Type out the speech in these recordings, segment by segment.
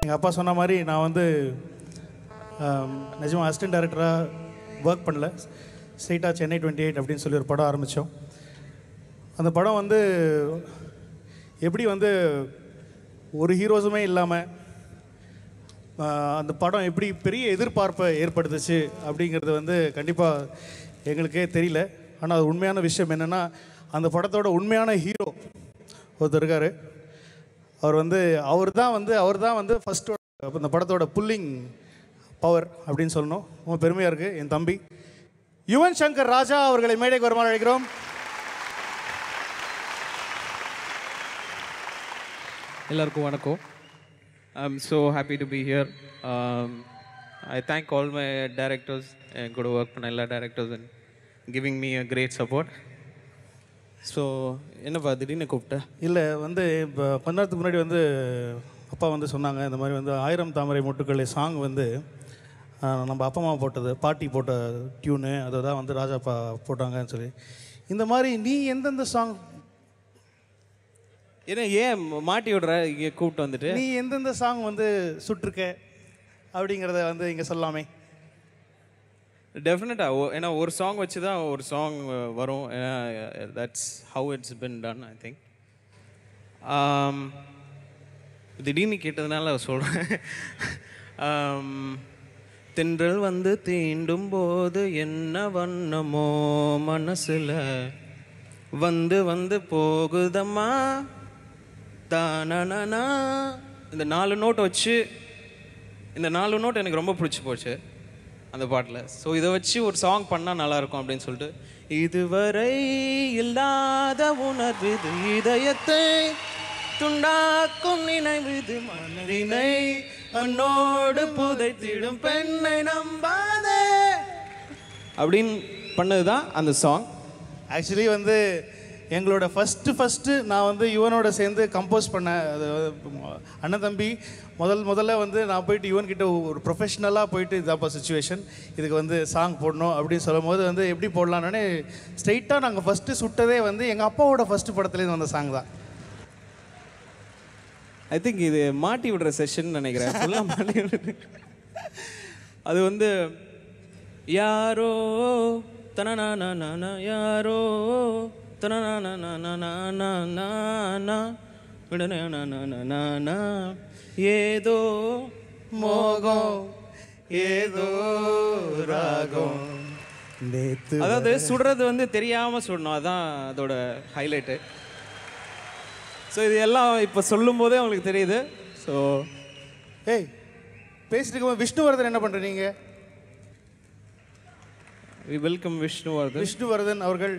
எங்கள் அப்பா சொன்ன மாதிரி நான் வந்து ஆம், நிஜமா அசிஸ்டன்ட் டைரக்டராக ஒர்க் பண்ணல ஸ்ட்ரெயிட்டாக சென்னை டுவெண்ட்டி எயிட் அப்படின்னு சொல்லி ஒரு படம் ஆரம்பித்தோம் அந்த படம் வந்து எப்படி வந்து ஒரு ஹீரோஸுமே இல்லாமல் அந்த படம் எப்படி பெரிய எதிர்பார்ப்பை ஏற்படுத்துச்சு அப்படிங்கிறது வந்து கண்டிப்பாக எங்களுக்கே தெரியல ஆனால் அது உண்மையான விஷயம் என்னென்னா அந்த படத்தோட உண்மையான ஹீரோ ஒருத்தர் இருக்கார் அவர் வந்து அவர் தான் வந்து அவர் தான் வந்து ஃபஸ்ட்டு இந்த படத்தோட புல்லிங் பவர் அப்படின்னு சொல்லணும் ரொம்ப பெருமையாக இருக்குது என் தம்பி யுவன் சங்கர் ராஜா அவர்களை மேடைக்கு வருமாறு அழைக்கிறோம் எல்லாருக்கும் வணக்கம் I am so happy to be here I thank all my directors என் கூட ஒர்க் பண்ண எல்லா directors and giving me a great support so என்னப்பா திடீர்னு கூப்பிட்டேன் இல்லை வந்து இப்போ கொஞ்ச நேரத்துக்கு முன்னாடி வந்து அப்பா வந்து சொன்னாங்க இந்த மாதிரி வந்து ஆயிரம் தாமரை மொட்டுக்களை சாங் வந்து ஆஹ், நம்ம அப்பா அம்மா போட்டது பாட்டி போட்ட டியூனு அதை தான் வந்து ராஜாப்பா போட்டாங்கன்னு சொல்லி இந்த மாதிரி நீ எந்தெந்த சாங் ஏன்னா ஏன் மாட்டி விடுற இங்கே கூப்பிட்டு வந்துட்டு நீ எந்தெந்த சாங் வந்து சுட்டிருக்க அப்படிங்கிறத வந்து இங்கே சொல்லாமே டெஃபினட்டாக ஏன்னா ஒரு சாங் வச்சு தான் ஒரு சாங் வரும் ஏன்னா that's how it's been done I think திடீர்னு கேட்டதுனால சொல்கிறேன் தென்றல் வந்து தீண்டும் போது என்ன வண்ணமோ மனசில் வந்து வந்து போகுதம்மா தானனா இந்த நாலு நோட் வச்சு இந்த நாலு நோட் எனக்கு ரொம்ப பிடிச்சி போச்சு அந்த பாட்டில் ஸோ இதை வச்சு ஒரு சாங் பண்ணால் நல்லாயிருக்கும் அப்படின்னு சொல்லிட்டு இதுவரை இல்லாத உணர்வு இது இதயத்தை துண்டாக்கும் நினைவு இது மனதினை அன்னோடு புதைத்திடும் பெண்ணை நம்பாதே அப்படின்னு பண்ணது தான் அந்த சாங் ஆக்சுவலி வந்து எங்களோட ஃபஸ்ட்டு ஃபஸ்ட்டு நான் வந்து யுவனோட சேர்ந்து கம்போஸ் பண்ண அது அண்ணன் தம்பி முதல் முதல்ல வந்து நான் போயிட்டு யுவன் கிட்ட ஒரு ப்ரொஃபஷ்னலாக போயிட்டு இதாப்பா சுச்சுவேஷன் இதுக்கு வந்து சாங் போடணும் அப்படின்னு சொல்லும் போது வந்து எப்படி போடலான்னு ஸ்ட்ரைட்டாக நாங்கள் ஃபஸ்ட்டு சுட்டதே வந்து எங்கள் அப்பாவோட ஃபஸ்ட்டு படத்துலேருந்து வந்த சாங் தான் ஐ திங்க் இது மாட்டி விடுற செஷன் நினைக்கிறேன் ஃபுல்லாக மாட்டி விடுறது அது வந்து யாரோ தனநானா யாரோ தனநானா விடனா ஏதோ மோகம் ஏதோ ராகம் நேத்து அதாவது சுடுறது வந்து தெரியாமல் சுடணும் அதான் அதோட ஹைலைட்டு ஸோ இது எல்லாம் இப்போ சொல்லும் போதே உங்களுக்கு தெரியுது ஸோ ஏய் பேசிட்டு இருக்கும்போது விஷ்ணுவர்தன் என்ன பண்ணுறீங்க வி வெல்கம் விஷ்ணுவர்தன் விஷ்ணுவர்தன் அவர்கள்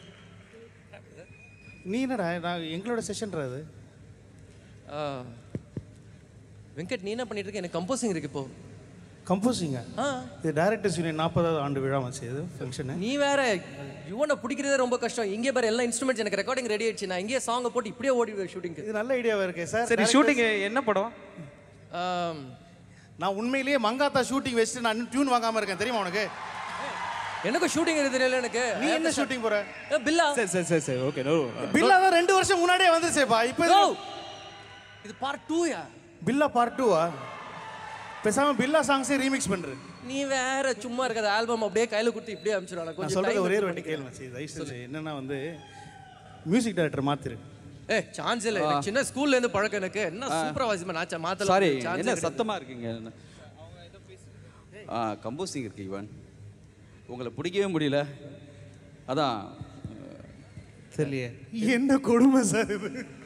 நீ என்னடா நான் எங்களோட செஷன்றது ஆ. வெங்கட் நீ என்ன பண்ணிட்டு இருக்க எனக்கு கம்போசிங் இருக்கு இப்போ கம்போசிங்க ஆ இது டேரக்டர்ஸ் யூனியன் நாற்பதாவது ஆண்டு விழா வச்சு இது ஃபங்க்ஷனு நீ வேற யுவனை பிடிக்கிறதே ரொம்ப கஷ்டம் இங்கே பாரு எல்லா இன்ஸ்ட்ருமெண்ட்ஸ் எனக்கு ரெக்கார்டிங் ரெடி ஆயிடுச்சு நான் இங்கேயே சாங்கை போட்டு இப்படியே ஓடி ஷூட்டிங்க்கு இது நல்ல ஐடியாவாக இருக்கே சார் சரி ஷூட்டிங் என்ன படம் நான் உண்மையிலேயே மங்காத்தா ஷூட்டிங் வச்சுட்டு நான் டியூன் வாங்காமல் இருக்கேன் தெரியுமா உனக்கு எனக்கும் ஷூட்டிங் இருக்கு தெரியல எனக்கு நீ என்ன ஷூட்டிங் போற ஏ, பில்லா சரி சரி சரி சரி ஓகே நோ பில்லா தான் ரெண்டு வருஷம் முன்னாடியே வந்துச்சேப்பா இப்போ Go. இது பார்ட் டூயா பில்லா பார்ட் டூவா பேசாம பில்லா சாங்ஸே ரீமிக்ஸ் பண்றேன் நீ வேற சும்மா இருக்காத ஆல்பம் அப்படியே கையில கொடுத்து இப்படியே அனுப்பிச்சிடும் நான் கொஞ்சம் சொல்றது time ஒரே ஒரு எடுத்து வாட்டி கேளு மச்சி தயவு செஞ்சு என்னன்னா வந்து மியூசிக் டைரக்டர் மாத்திரு ஏ சான்ஸ் இல்ல எனக்கு சின்ன ஸ்கூல்ல இருந்து பழக்கம் எனக்கு என்ன சூப்பரா வாசிமா நான் மாத்தல சாரி chance என்ன கிடையாது. சத்தமா இருக்கீங்க ஆ கம்போசிங் இருக்கு இவன் உங்களை பிடிக்கவே முடியல அதான் தெரியலையே என்ன கொடுமை சார் இது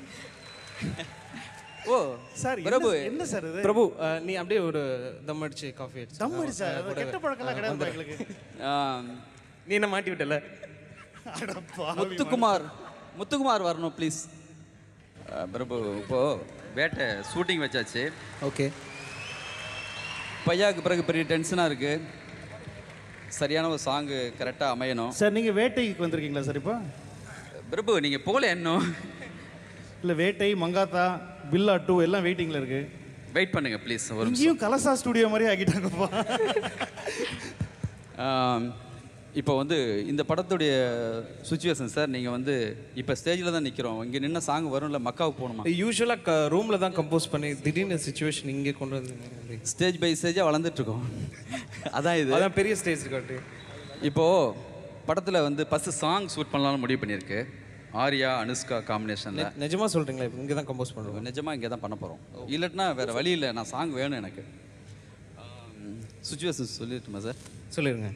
ஓ சார் பிரபு என்ன- என்ன சார் இது பிரபு அஹ், நீ அப்படியே ஒரு தம் அடிச்சு காஃபி அடிச்சு தம் அடிச்சா கெட்ட பழக்கம்லாம் கிடையாது எங்களுக்கு ஆ, நீ என்ன மாட்டி விட்டல அடப்பா முத்துக்குமார் முத்துக்குமார் வரணும் ப்ளீஸ் பிரபு இப்போ வேட்டை ஷூட்டிங் வச்சாச்சு ஓகே பையாவுக்கு பிறகு பெரிய டென்ஷனாக இருக்கு சரியான ஒரு சாங்கு கரெக்டாக அமையணும் சார் நீங்க வேட்டைக்கு வந்திருக்கீங்களா சார் இப்போ பிரபு நீங்கள் போகல இன்னும் இல்ல வேட்டை மங்காத்தா பில்லா டூ எல்லாம் வெயிட்டிங்ல இருக்கு வெயிட் பண்ணுங்க ப்ளீஸ் ஒரு நிமிஷம் இங்கேயும் கலசா ஸ்டுடியோ மாதிரி ஆக்கிட்டாங்கப்பா ஆம், இப்போ வந்து இந்த படத்துடைய சுச்சுவேஷன் சார் நீங்கள் வந்து இப்போ ஸ்டேஜில் தான் நிற்கிறோம் இங்கே நின்ன சாங் வரும்ல மக்காவுக்கு போகணுமா யூஸ்வலாக ரூமில் தான் கம்போஸ் பண்ணி திடீர்னு சுச்சுவேஷன் இங்கே கொண்டு வந்து ஸ்டேஜ் பை ஸ்டேஜாக வளர்ந்துட்டுருக்கோம் அதான் இது அதான் பெரிய ஸ்டேஜ் காட்டு இப்போது படத்தில் வந்து ஃபஸ்ட்டு சாங் ஷூட் பண்ணலாம்னு முடிவு பண்ணியிருக்கு ஆர்யா அனுஷ்கா காம்பினேஷனில் நிஜமாக சொல்கிறீங்களா இப்போ இங்கே தான் கம்போஸ் பண்ணுறோம் நிஜமாக இங்கே தான் பண்ண போகிறோம் இல்லட்டினா வேறு வழி இல்லை நான் சாங் வேணும் எனக்கு சுச்சுவேஷன் சொல்லிட்டுமா சார் சொல்லிடுங்க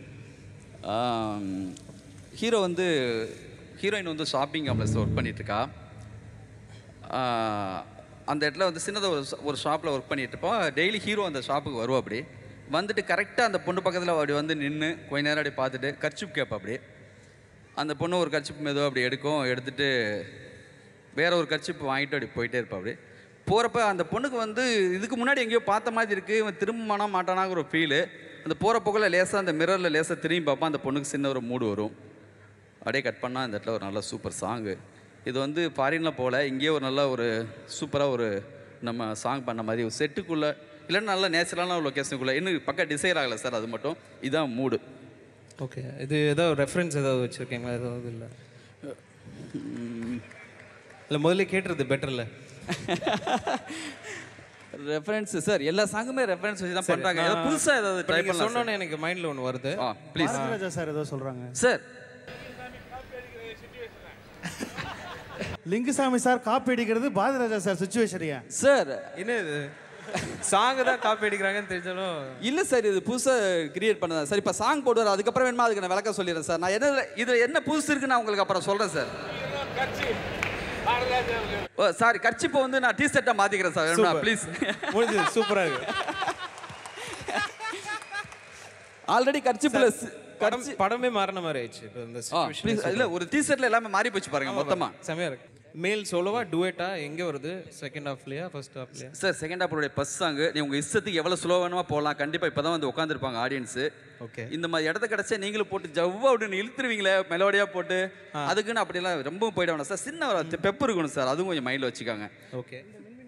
ஹீரோ வந்து ஹீரோயின் வந்து ஷாப்பிங் காம்ப்ளெக்ஸில் ஒர்க் பண்ணிகிட்ருக்கா அந்த இடத்துல வந்து சின்னதாக ஒரு ஷா- ஒரு ஷாப்பில் ஒர்க் பண்ணிட்டு இருப்போம் டெய்லி ஹீரோ அந்த ஷாப்புக்கு வருவா அப்படி வந்துட்டு கரெக்டாக அந்த பொண்ணு பக்கத்தில் அப்படி வந்து நின்று கொஞ்ச நேரம் அப்படி பார்த்துட்டு கர்ச்சிப் கேட்பா அப்படி அந்த பொண்ணு ஒரு கர்ச்சிப் மெதுவாக அப்படி எடுக்கும் எடுத்துட்டு வேற ஒரு கர்ச்சிப் வாங்கிட்டு அப்படி போயிட்டே இருப்பா அப்படி போகிறப்ப அந்த பொண்ணுக்கு வந்து இதுக்கு முன்னாடி எங்கேயோ பார்த்த மாதிரி இருக்குது இவன் திரும்பமானா மாட்டானாங்கிற ஒரு ஃபீலு அந்த போகிற போக்கில் லேசாக அந்த மிரரில் லேசாக திரும்பி பார்ப்போம் அந்த பொண்ணுக்கு சின்ன ஒரு மூடு வரும் அப்படியே கட் பண்ணால் இந்த இடத்துல ஒரு நல்ல சூப்பர் சாங்கு இது வந்து ஃபாரினில் போகல இங்கேயே ஒரு நல்ல ஒரு சூப்பராக ஒரு நம்ம சாங் பண்ண மாதிரி ஒரு செட்டுக்குள்ளே இல்லைன்னா நல்ல நேச்சுரலான ஒரு லொக்கேஷனுக்குள்ளே இன்னும் பக்கம் டிசைர் ஆகலை சார் அது மட்டும் இதுதான் மூடு ஓகே இது ஏதாவது ரெஃபரன்ஸ் ஏதாவது வச்சுருக்கீங்களா ஏதாவது இல்லை இல்லை முதல்ல கேட்டுறது பெட்டர்ல ரெஃபரன்ஸ் சார் எல்லா சாங்குமே ரெஃபரன்ஸ் வச்சு தான் பண்ணுறாங்க ஏதாவது புதுசாக ஏதாவது ட்ரை பண்ணலாம் சொன்னோன்னே எனக்கு மைண்டில் ஒன்று வருது ஆ ப்ளீஸ் பாரதிராஜா சார் ஏதோ சொல்கிறாங்க சார் லிங்குசாமி சார் காப்பி அடிக்கிறது பாரதிராஜா சார் சுச்சுவேஷனியா சார் என்ன இது சாங்கு தான் காப்பி அடிக்கிறாங்கன்னு தெரிஞ்சாலும் இல்லை சார் இது புதுசாக கிரியேட் பண்ணதா சார் இப்போ சாங் போடுவார் அதுக்கப்புறம் வேணுமா அதுக்கு நான் விளக்க சொல்லிடுறேன் சார் நான் என்ன இதில் என்ன புதுசு இருக்குன்னு நான் உங்களுக்கு அப்புறம் சொல்கிறேன் சார் ஓ சாரி கர்ச்சிப்பை வந்து நான் டீ ஷர்ட்டாக மாற்றிக்கிறேன் சார் வேணுமா Super. ப்ளீஸ் முடிஞ்சது சூப்பராக இருக்கு ஆல்ரெடி கர்ச்சிப்பில் படம் படமே மாறின மாதிரி ஆயிடுச்சு இப்போ இந்த ஆ situation ப்ளீஸ் இல்லை ஒரு டீ ஷர்ட்டில் எல்லாமே மாறி போச்சு பாருங்க மொத்தமாக செமையா இருக்கு மேல் சோலோவா டுவேட்டா எங்கே வருது செகண்ட் ஹாஃப்லையா ஃபர்ஸ்ட் ஹாஃப்லையா சார் செகண்ட் ஹாஃபோடைய ஃபஸ்ட் சாங் நீ உங்கள் இஷ்டத்துக்கு எவ்வளோ ஸ்லோ வேணுமா போகலாம் கண்டிப்பாக இப்போ தான் வந்து உட்காந்துருப்பாங்க ஆடியன்ஸு ஓகே இந்த மாதிரி இடத்த கிடச்சா நீங்களும் போட்டு ஜவ்வா அப்படின்னு இழுத்துருவீங்களே மெலோடியாக போட்டு அதுக்குன்னு அப்படிலாம் ரொம்ப போயிட வேணாம் சார் சின்ன ஒரு பெப்பர் இருக்கணும் சார் அதுவும் கொஞ்சம் மைண்டில் வச்சுக்காங்க ஓகே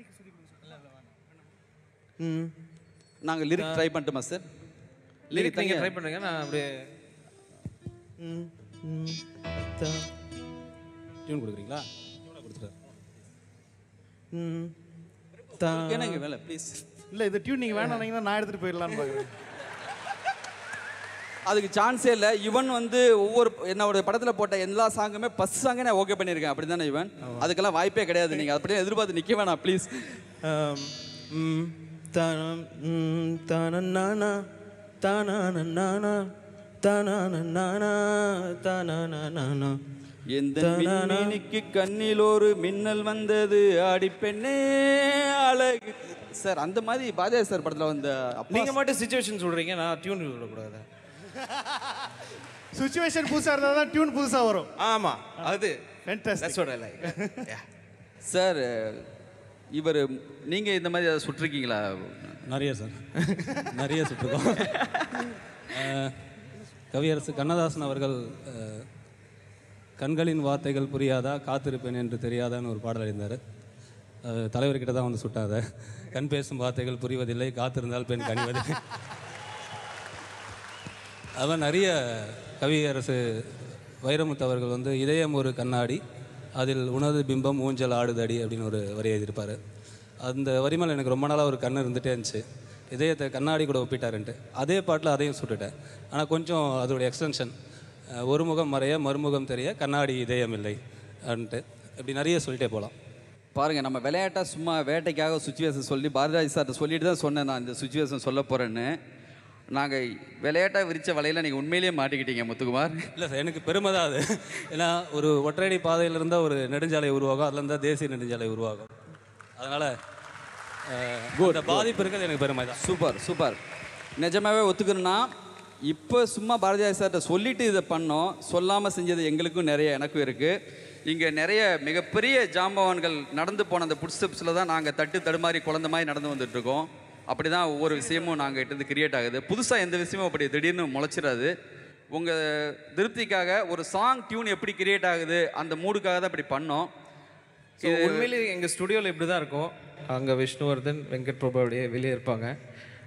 ம் நாங்கள் லிரிக் ட்ரை பண்ணட்டுமா சார் லிரிக் நீங்கள் ட்ரை பண்ணுங்க நான் அப்படியே ம் ம் தா டியூன் கொடுக்குறீங்களா டியூனை கொடுத்துட்டாரு ம் தா என்னங்க வேலை ப்ளீஸ் இல்லை இது டியூன் நீங்கள் வேணாம் நான் எடுத்துகிட்டு போயிடலான்னு பார்க்குறேன் அதுக்கு சான்ஸே இல்லை இவன் வந்து ஒவ்வொரு என்னோட படத்தில் போட்ட எல்லா சாங்குமே ஃபஸ்ட் சாங்கே நான் ஓகே பண்ணியிருக்கேன் அப்படி தானே இவன் அதுக்கெல்லாம் வாய்ப்பே கிடையாது நீங்கள் அப்படியே எதிர்பார்த்து நிற்க வேணாம் ப்ளீஸ் ஆம், ம் தானம் ம் தானநானா தானானநானா தானானநானா தானானநானா எந்த மின்மினிக்கு கண்ணில் ஒரு மின்னல் வந்தது ஆடி பெண்ணே அழகு சார் அந்த மாதிரி பாஜா சார் படத்தில் வந்த அப்பா நீங்க மட்டும் சுச்சுவேஷன் சொல்றீங்க நான் டியூன் சொல்லக்கூடாது சுச்சுவேஷன் புதுசாக இருந்தால் தான் டியூன் புதுசாக வரும் ஆமா அது Fantastic. That's what I like. Yeah. Sir இவர் நீங்கள் இந்த மாதிரி ஏதாவது சுட்டிருக்கீங்களா நிறைய சார் நிறைய சுற்றுக்கோம் அஹ், கவியரசு கண்ணதாசன் அவர்கள் அஹ், கண்களின் வார்த்தைகள் புரியாதா காத்திருப்பேன் என்று தெரியாதான்னு ஒரு பாடல் எழுந்தார் அது தலைவர்கிட்ட தான் வந்து சுட்டாத கண் பேசும் வார்த்தைகள் புரிவதில்லை காத்திருந்தால் பெண் கனிவதில்லை அவன் நிறைய கவியரசு வைரமுத்து அவர்கள் வந்து இதயம் ஒரு கண்ணாடி அதில் உனது பிம்பம் ஊஞ்சல் ஆடுதடி அப்படின்னு ஒரு வரி எழுதியிருப்பார் அந்த வரி மேலே எனக்கு ரொம்ப நாளாக ஒரு கண் இருந்துகிட்டே இருந்துச்சு இதயத்தை கண்ணாடி கூட ஒப்பிட்டாருன்ட்டு அதே பாட்டில் அதையும் சுட்டுட்டேன் ஆனால் கொஞ்சம் அதோடைய எக்ஸ்டென்ஷன் ஒரு முகம் மறைய மறுமுகம் தெரிய கண்ணாடி இதயம் இல்லை அப்படின்ட்டு இப்படி நிறைய சொல்லிட்டே போகலாம் பாருங்க நம்ம விளையாட்டா சும்மா வேட்டைக்காக சுச்சுவேஷன் சொல்லி பாரதிராஜ் சார்ட்ட சொல்லிட்டு தான் சொன்னேன் நான் இந்த சுச்சுவேஷன் சொல்ல போகிறேன்னு நாங்கள் விளையாட்டாக விரிச்ச வலையில் நீங்கள் உண்மையிலேயே மாட்டிக்கிட்டீங்க முத்துக்குமார் இல்லை சார் எனக்கு பெருமை தான் அது ஏன்னா ஒரு ஒற்றையடி பாதையில் இருந்தால் ஒரு நெடுஞ்சாலை உருவாகும் அதில் இருந்தால் தேசிய நெடுஞ்சாலை உருவாகும் அதனால் இந்த பாதிப்பு இருக்கிறது எனக்கு பெருமை தான் சூப்பர் சூப்பர் நிஜமாவே ஒத்துக்கணும்னா இப்போ சும்மா பாரதியார் சார்கிட்ட சொல்லிட்டு இதை பண்ணோம் சொல்லாமல் செஞ்சது எங்களுக்கும் நிறைய எனக்கும் இருக்குது இங்கே நிறைய மிகப்பெரிய ஜாம்பவான்கள் நடந்து போன அந்த ஃபுட் ஸ்டெப்ஸில் தான் நாங்கள் தட்டு தடுமாறி குழந்த மாதிரி நடந்து வந்துட்டுருக்கோம் அப்படி தான் ஒவ்வொரு விஷயமும் நாங்கள் இருந்து கிரியேட் ஆகுது புதுசாக எந்த விஷயமும் அப்படி திடீர்னு முளைச்சிடாது உங்கள் திருப்திக்காக ஒரு சாங் டியூன் எப்படி கிரியேட் ஆகுது அந்த மூடுக்காக தான் இப்படி பண்ணோம் ஸோ உண்மையிலேயே எங்கள் ஸ்டுடியோவில் இப்படி தான் இருக்கும் அங்கே விஷ்ணுவர்தன் வெங்கட் பிரபு அப்படியே வெளியே இருப்பாங்க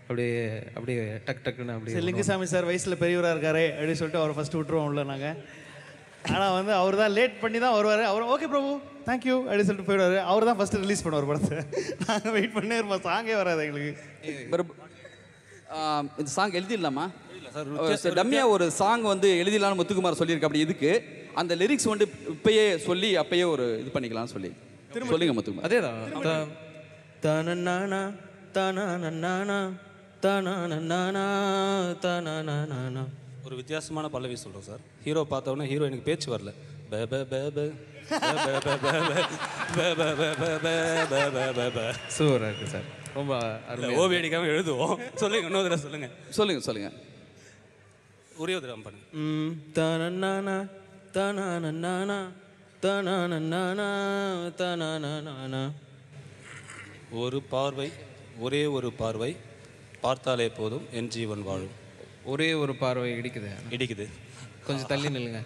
அப்படியே அப்படியே டக் டக்குன்னு அப்படியே சரி லிங்குசாமி சார் வயசில் பெரியவராக இருக்காரே அப்படின்னு சொல்லிட்டு அவரை ஃபஸ்ட்டு விட்டுருவோம் உள்ள நாங்கள் ஆனால் வந்து அவர் தான் லேட் பண்ணி தான் வருவார் அவர் ஓகே பிரபு தேங்க்யூ அப்படின்னு சொல்லிட்டு போயிடுவார் அவர் தான் ஃபஸ்ட்டு ரிலீஸ் பண்ணுவார் படத்தை நாங்கள் வெயிட் பண்ணே இருப்போம் சாங்கே வராது எங்களுக்கு பிரபு- ஆ, இந்த சாங் எழுதிடலாமா சார் டம்மியா ஒரு சாங் வந்து எழுதிடலாம்னு முத்துக்குமார் சொல்லியிருக்க அப்படி இதுக்கு அந்த லிரிக்ஸ் வந்து இப்பயே சொல்லி அப்பயே ஒரு இது பண்ணிக்கலாம்னு சொல்லி சொல்லுங்க முத்துக்குமார் அதேதான் தானநானா தானானா தானானா தானானா ஒரு வித்தியாசமான பல்லவி சொல்கிறோம் சார் ஹீரோ பார்த்த உடனே ஹீரோ எனக்கு பேச்சு வரல பே பே பே பே பே பே பே பே பே பே பே பே பே பே பே பே பே சூப்பராக இருக்குது சார் ரொம்ப இல்லை அருமையா ஓவி அடிக்காமல் எழுதுவோம் சொல்லுங்க இன்னொரு தடவை சொல்லுங்க சொல்லுங்க சொல்லுங்க ஒரே ஒரு தடவை பண்ணுங்க ம் தானநானா தானானா தானானா தானானா ஒரு பார்வை ஒரே ஒரு பார்வை பார்த்தாலே போதும் என் ஜீவன் வாழும் ஒரே ஒரு பார்வை இடிக்குது இடிக்குது கொஞ்சம் தள்ளி நில்லுங்க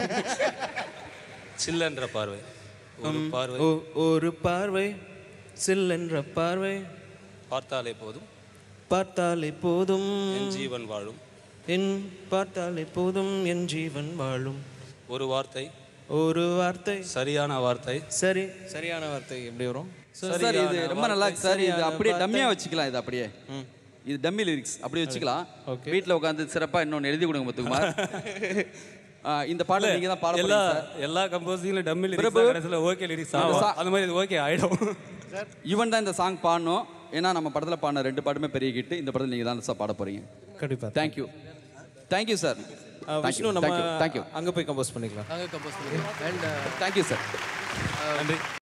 சில்லன்ற பார்வை ஒரு பார்வை ஒ- ஒரு பார்வை சில்லென்ற பார்வை பார்த்தாலே போதும் பார்த்தாலே போதும் என் ஜீவன் வாழும் என் பார்த்தாலே போதும் என் ஜீவன் வாழும் ஒரு வார்த்தை ஒரு வார்த்தை சரியான வார்த்தை சரி சரியான வார்த்தை எப்படி வரும் சார் இது ரொம்ப நல்லா இருக்கு சார் இது அப்படியே டம்மியா வச்சுக்கலாம் இது அப்படியே இது டம்மி லிரிக்ஸ் அப்படியே வச்சுக்கலாம் வீட்டில் உட்காந்து சிறப்பாக இன்னொன்று எழுதி கொடுங்க முத்துக்குமார் ஆ, இந்த பாடல் நீங்க தான் பாட எல்லா போறீங்க சார் எல்லா கம்போசிங்ல டம்மி பிரபு. லிரிக்ஸ் கடைசியில் ஓகே லிரிக்ஸ் ஆகும் சா- அந்த மாதிரி இது ஓகே ஆயிடும் இவன் தான் இந்த சாங் பாடணும் ஏன்னா நம்ம படத்தில் பாடின ரெண்டு பாட்டுமே பெரிய ஹிட் இந்த படத்தில் நீங்கள் தான் சார் பாட போறீங்க கண்டிப்பாக தேங்க்யூ தேங்க்யூ சார் விஷ்ணு நம்ம தேங்க்யூ அங்கே போய் கம்போஸ் பண்ணிக்கலாம் நாங்கள் கம்போஸ் பண்ணுவோம் அண்ட் தேங்க்யூ சார் நன்றி